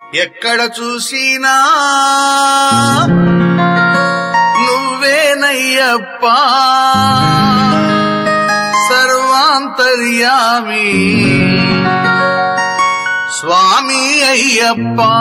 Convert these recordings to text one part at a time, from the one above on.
ఎక్కడ చూసినా నువ్వేనయ్యప్పా సర్వాంతర్యామి స్వామి అయ్యప్పా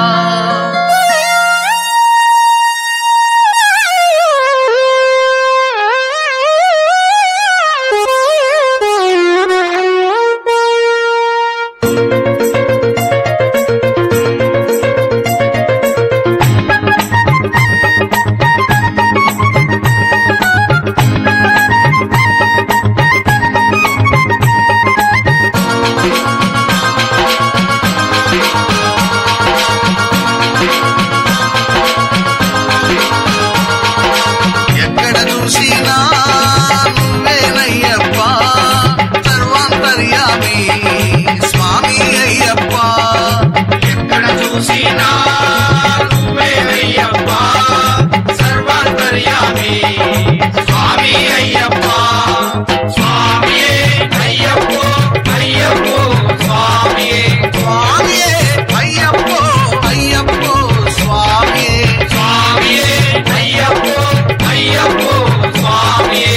ఎక్కడ చూసినా నువ్వేనయ్యప్పా సర్వాంతర్యామి స్వామి అయ్యప్పా ఎక్కడ చూసినా నువ్వేనయ్యప్ప సర్వాంతర్యామి స్వామి అయ్యప్ప స్వామియే అయ్యప్పో అయ్యప్పో స్వామియే స్వామియే అయ్యప్పో అయ్యప్పో స్వామియే స్వామియే అయ్యప్పో అయ్యప్పో స్వామియే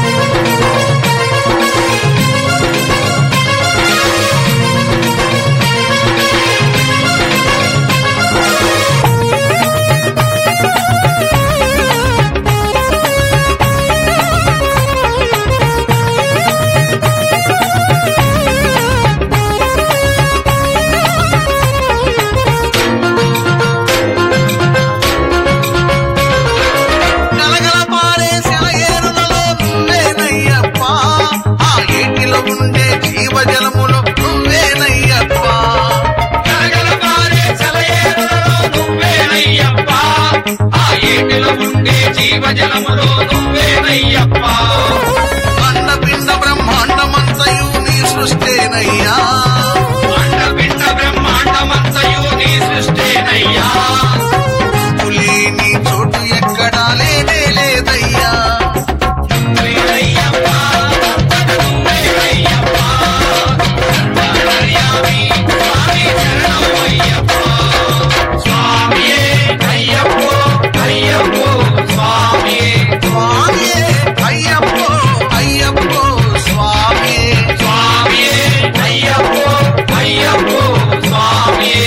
గలగల పారే సెలయేరులలో నువ్వేనయ్యప్పా ఆ ఏటిలో ఉండే జీవజలములో నువ్వేనయ్యప్పా గలగల పారే సెలయేరులలో నువ్వేనయ్యప్ప ఆ ఏటిలో ఉండే జీవజలములో నువ్వేనయ్యప్ప అండపిండ బ్రహ్మాండమంతయు నీ సృష్టేనయ్యా అండపిండ బ్రహ్మాండమంతయు నీ సృష్టేనయ్యా లేని చోటు ఎక్కడా లేనే లేదయ్యా నువ్వేనయ్యప్ప, నువ్వేనయ్యప్ప, సర్వాంతర్యామి, స్వామి శరణమయ్యప్ప. స్వామియే అయ్యప్పో అయ్యప్పో స్వామియే స్వామియే అయ్యప్పో అయ్యప్పో స్వామియే స్వామియే అయ్యప్పో అయ్యప్పో స్వామియే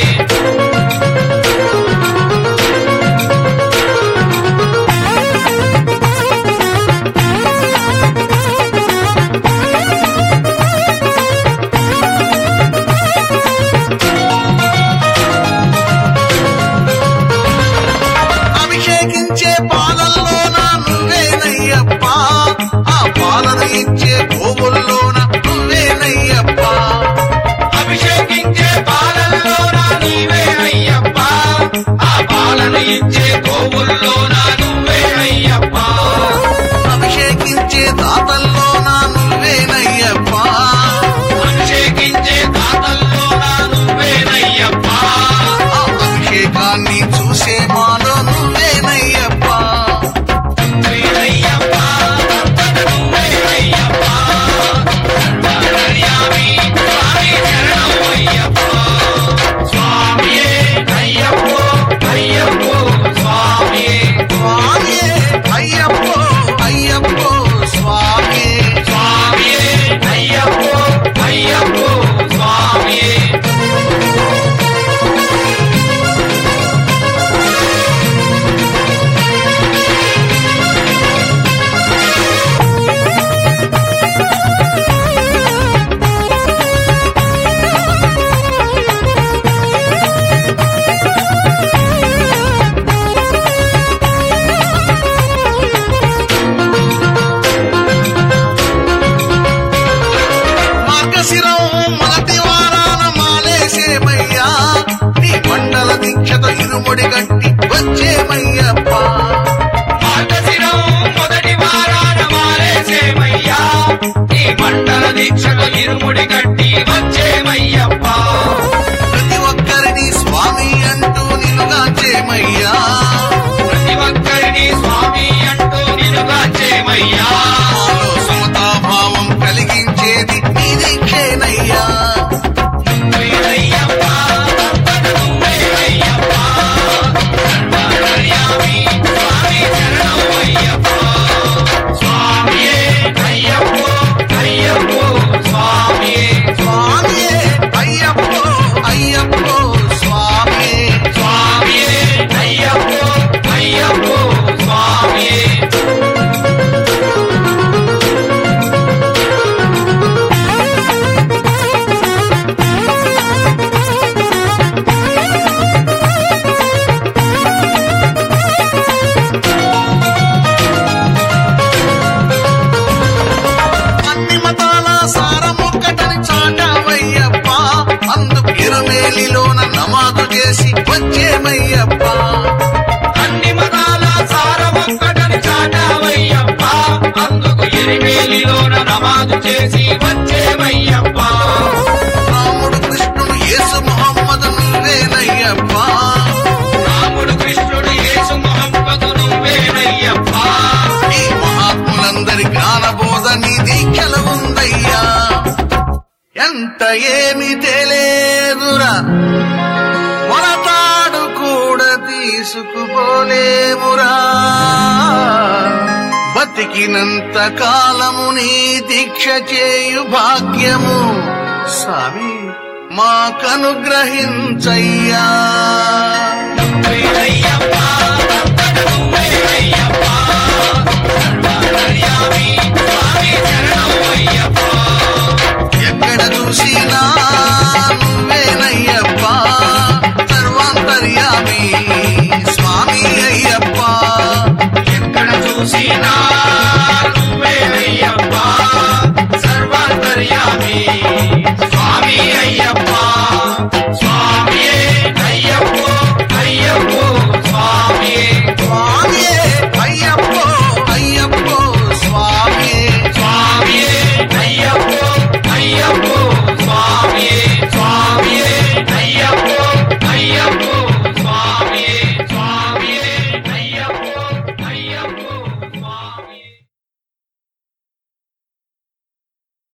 అభిషేకించే పాలల్లోన నువ్వేనయ్యప్పా ఆ పాలను ఇచ్చే గోవుల్లోన నువ్వేనయ్యప్పా అభిషేకించే పాలల్లోన నీవే అయ్యప్ప ఆ పాలను ఇచ్చే గోవుల్లోన నువ్వే అయ్యప్ప అభిషేకించే దాతల్లోన నువ్వేనయ్యప్పా అభిషేకించే తాతల్లోన నువ్వేనయ్యప్ప ఆ అభిషేకాన్ని చూసే మాలో నువ్వేనయ్యప్పా నువ్వేనయ్యప్ప నువ్వేనయ్యప్ప సర్వాంతర్యామి, స్వామి శరణమయ్యప్ప. స్వామియే అయ్యప్పో అయ్యప్పో స్వామియే స్వామియే అయ్యప్పో అయ్యప్పో స్వామియే స్వామియే అయ్యప్పో అయ్యప్పో స్వామియే మార్గశిరం మొదటి వారాన మాలేసేమయ్యా నీ మండల దీక్షత ఇరుముడి గట్టి వచ్చేమయ్యప్పా మార్గశిరం మొదటి వారాన మాలేసేమయ్యా ఈ మండల దీక్షకు ఇరుముడి కట్టి వచ్చేమయ్యప్ప ప్రతి ఒక్కరిని స్వామి అంటూ నిలుగాచేమయ్యా ప్రతి ఒక్కరిని స్వామి అంటూ నిలుగాచేమయ్యా మాలో సమతాభావం కలిగించేది నీ దీక్షేనయ్యా నువ్వేనయ్యప్ప, నువ్వే నమాజు చేసి వచ్చేమయ్యప్ప అన్ని మతాల సారమొక్కటని చాటావయ్యప్ప అందుకు ఎరిమేలిలోన నమాజు చేసి వచ్చేవయ్యప్ప రాముడు కృష్ణుడు యేసు మొహమ్మద్ నువ్వేనయ్యప్ప రాముడు కృష్ణుడు యేసు మొహమ్మదు నువ్వేనయ్యప్ప ఈ మహాత్ములందరి జ్ఞానబోధ నీ దీక్షలు ఉందయ్యా ఎంత ఏమి తెలియదురా మొలతాడు కూడా తీసుకుపోలేమురా బతికినంత కాలము నీ దీక్ష చేయు భాగ్యము స్వామి మాకనుగ్రహించయ్యా నువ్వేనయ్యప్ప అంతట నువ్వేనయ్యప్ప సర్వాంతర్యామి స్వామి శరణమయ్యప్ప ఎక్కడ చూసినా